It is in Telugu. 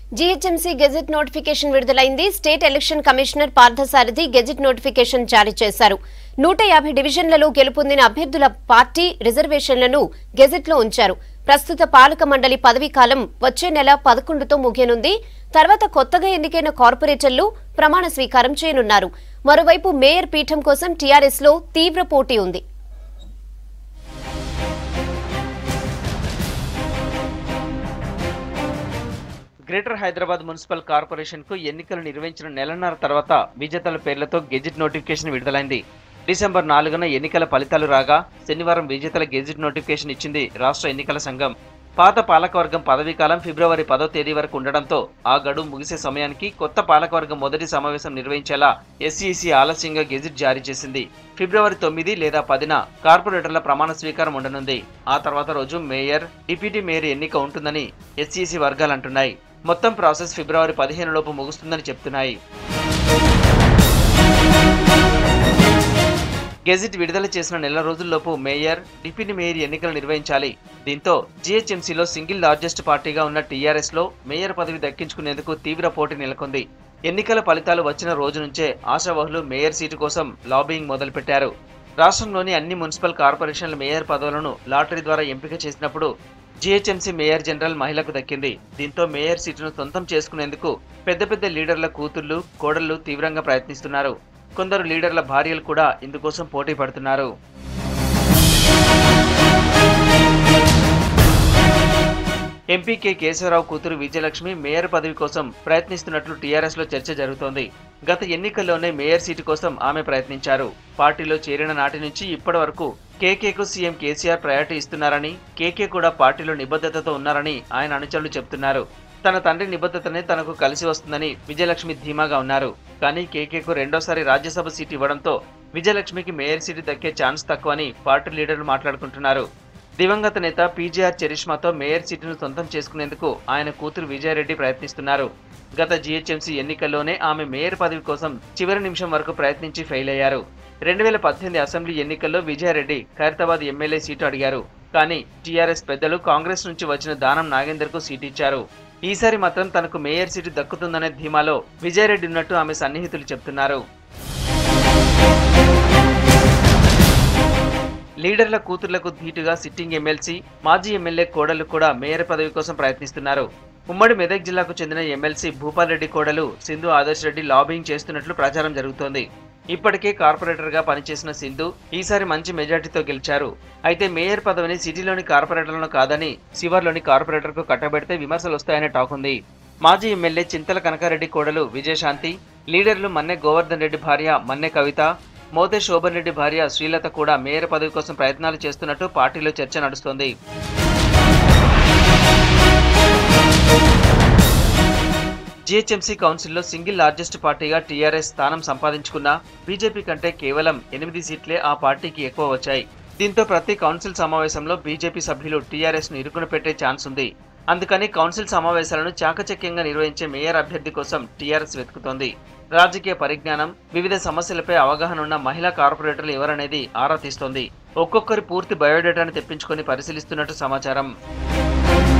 జీహెచ్ఎంసీ గెజెట్ నోటిఫికేషన్ విడుదలైంది state election commissioner Parthasarathi gazette notification జారీ చేశారు నూట యాభై డివిజన్లలో గెలుపొందిన అభ్యర్థుల పార్టీ రిజర్వేషన్లను గెజెట్లో ఉంచారు ప్రస్తుత పాలక మండలి పదవీ కాలం వచ్చే నెల పదకొండుతో ముగియనుంది తర్వాత కొత్తగా ఎన్నికైన కార్పొరేటర్లు ప్రమాణ స్వీకారం చేయనున్నారు మరోవైపు మేయర్ పీఠం కోసం టీఆర్ఎస్ లో తీవ్ర పోటీ ఉంది గ్రేటర్ హైదరాబాద్ మున్సిపల్ కార్పొరేషన్ కు ఎన్నికలు నిర్వహించిన నెలన్నర తర్వాత విజేతల పేర్లతో గెజిట్ నోటిఫికేషన్ విడుదలైంది డిసెంబర్ నాలుగున ఎన్నికల ఫలితాలు రాగా శనివారం విజేతల గెజిట్ నోటిఫికేషన్ ఇచ్చింది రాష్ట్ర ఎన్నికల సంఘం పాత పాలకవర్గం పదవీకాలం ఫిబ్రవరి పదో తేదీ వరకు ఉండడంతో ఆ గడువు ముగిసే సమయానికి కొత్త పాలకవర్గం మొదటి సమావేశం నిర్వహించేలా ఎస్ఈసి ఆలస్యంగా గెజిట్ జారీ చేసింది ఫిబ్రవరి తొమ్మిది లేదా పదిన కార్పొరేటర్ల ప్రమాణ స్వీకారం ఉండనుంది ఆ తర్వాత రోజు మేయర్ డిప్యూటీ మేయర్ ఎన్నిక ఉంటుందని ఎస్ఈసి వర్గాలు అంటున్నాయి మొత్తం ప్రాసెస్ ఫిబ్రవరి పదిహేను లోపు ముగుస్తుందని చెప్తున్నాయి గెజిట్ విడుదల చేసిన నెల రోజుల్లోపు మేయర్ డిప్యూటీ మేయర్ ఎన్నికలు నిర్వహించాలి దీంతో జీహెచ్ఎంసీలో సింగిల్ లార్జెస్ట్ పార్టీగా ఉన్న టీఆర్ఎస్ లో మేయర్ పదవి దక్కించుకునేందుకు తీవ్ర పోటీ నెలకొంది ఎన్నికల ఫలితాలు వచ్చిన రోజు నుంచే ఆశావహులు మేయర్ సీటు కోసం లాబింగ్ మొదలుపెట్టారు రాష్ట్రంలోని అన్ని మున్సిపల్ కార్పొరేషన్ల మేయర్ పదవులను లాటరీ ద్వారా ఎంపిక చేసినప్పుడు జీహెచ్ఎంసీ మేయర్ జనరల్ మహిళకు దక్కింది దీంతో మేయర్ సీటును సొంతం చేసుకునేందుకు పెద్ద పెద్ద లీడర్ల కూతుళ్లు కోడళ్లు తీవ్రంగా ప్రయత్నిస్తున్నారు కొందరు లీడర్ల భార్యలు కూడా ఇందుకోసం పోటీ పడుతున్నారు ఎంపీ కె కేశవరావు కూతురు విజయలక్ష్మి మేయర్ పదవి కోసం ప్రయత్నిస్తున్నట్లు టీఆర్ఎస్ లో చర్చ జరుగుతోంది గత ఎన్నికల్లోనే మేయర్ సీటు కోసం ఆమె ప్రయత్నించారు పార్టీలో చేరిన నాటి నుంచి ఇప్పటి వరకు కేకేకు సీఎం కేసీఆర్ ప్రయారిటీ ఇస్తున్నారని కేకే కూడా పార్టీలో నిబద్ధతతో ఉన్నారని ఆయన అనుచరులు చెప్తున్నారు తన తండ్రి నిబద్ధతనే తనకు కలిసి వస్తుందని విజయలక్ష్మి ధీమాగా ఉన్నారు కానీ కేకేకు రెండోసారి రాజ్యసభ సీటు ఇవ్వడంతో విజయలక్ష్మికి మేయర్ సీటు దక్కే ఛాన్స్ తక్కువని పార్టీ లీడర్లు మాట్లాడుకుంటున్నారు దివంగత నేత పీజీఆర్ చరిష్మాతో మేయర్ సీటును సొంతం చేసుకునేందుకు ఆయన కూతురు విజయారెడ్డి ప్రయత్నిస్తున్నారు గత జీహెచ్ఎంసీ ఎన్నికల్లోనే ఆమె మేయర్ పదవి కోసం చివరి నిమిషం వరకు ప్రయత్నించి ఫెయిల్ అయ్యారు రెండు వేల పద్దెనిమిది అసెంబ్లీ ఎన్నికల్లో విజయారెడ్డి ఖైరతాబాద్ ఎమ్మెల్యే సీటు అడిగారు కానీ టీఆర్ఎస్ పెద్దలు కాంగ్రెస్ నుంచి వచ్చిన దానం నాగేందర్కు సీటు ఇచ్చారు ఈసారి మాత్రం తనకు మేయర్ సీటు దక్కుతుందనే ధీమాలో విజయారెడ్డి ఉన్నట్టు ఆమె సన్నిహితులు చెప్తున్నారు లీడర్ల కూతుర్లకు ధీటుగా సిట్టింగ్ ఎమ్మెల్సీ మాజీ ఎమ్మెల్యే కోడలు కూడా మేయర్ పదవి కోసం ప్రయత్నిస్తున్నారు ఉమ్మడి మెదక్ జిల్లాకు చెందిన ఎమ్మెల్సీ భూపాల్ రెడ్డి కోడలు సింధు ఆదర్శ్ రెడ్డి లాబింగ్ చేస్తున్నట్లు ప్రచారం జరుగుతోంది ఇప్పటికే కార్పొరేటర్గా పనిచేసిన సింధు ఈసారి మంచి మెజార్టీతో గెలిచారు అయితే మేయర్ పదవిని సిటీలోని కార్పొరేటర్లను కాదని శివర్లోని కార్పొరేటర్కు కట్టబెడితే విమర్శలు వస్తాయనే టాక్ ఉంది మాజీ ఎమ్మెల్యే చింతల కనకారెడ్డి కోడలు విజయశాంతి లీడర్లు మన్నె గోవర్ధన్ రెడ్డి భార్య మన్నె కవిత మోతే శోభన్ రెడ్డి భార్య శ్రీలత కూడా మేయర్ పదవి కోసం ప్రయత్నాలు చేస్తున్నట్టు పార్టీలో చర్చ నడుస్తోంది జీహెచ్ఎంసీ కౌన్సిల్లో సింగిల్ లార్జెస్ట్ పార్టీగా టీఆర్ఎస్ స్థానం సంపాదించుకున్నా బీజేపీ కంటే కేవలం ఎనిమిది సీట్లే ఆ పార్టీకి ఎక్కువ వచ్చాయి దీంతో ప్రతి కౌన్సిల్ సమావేశంలో బీజేపీ సభ్యులు టీఆర్ఎస్ ను ఇరుకున పెట్టే ఛాన్స్ ఉంది అందుకని కౌన్సిల్ సమావేశాలను చాకచక్యంగా నిర్వహించే మేయర్ అభ్యర్థి కోసం టీఆర్ఎస్ వెతుకుతోంది రాజకీయ పరిజ్ఞానం వివిధ సమస్యలపై అవగాహన ఉన్న మహిళా కార్పొరేటర్లు ఎవరనేది ఆరా తీస్తోంది ఒక్కొక్కరి పూర్తి బయోడేటాను తెప్పించుకొని పరిశీలిస్తున్నట్టు సమాచారం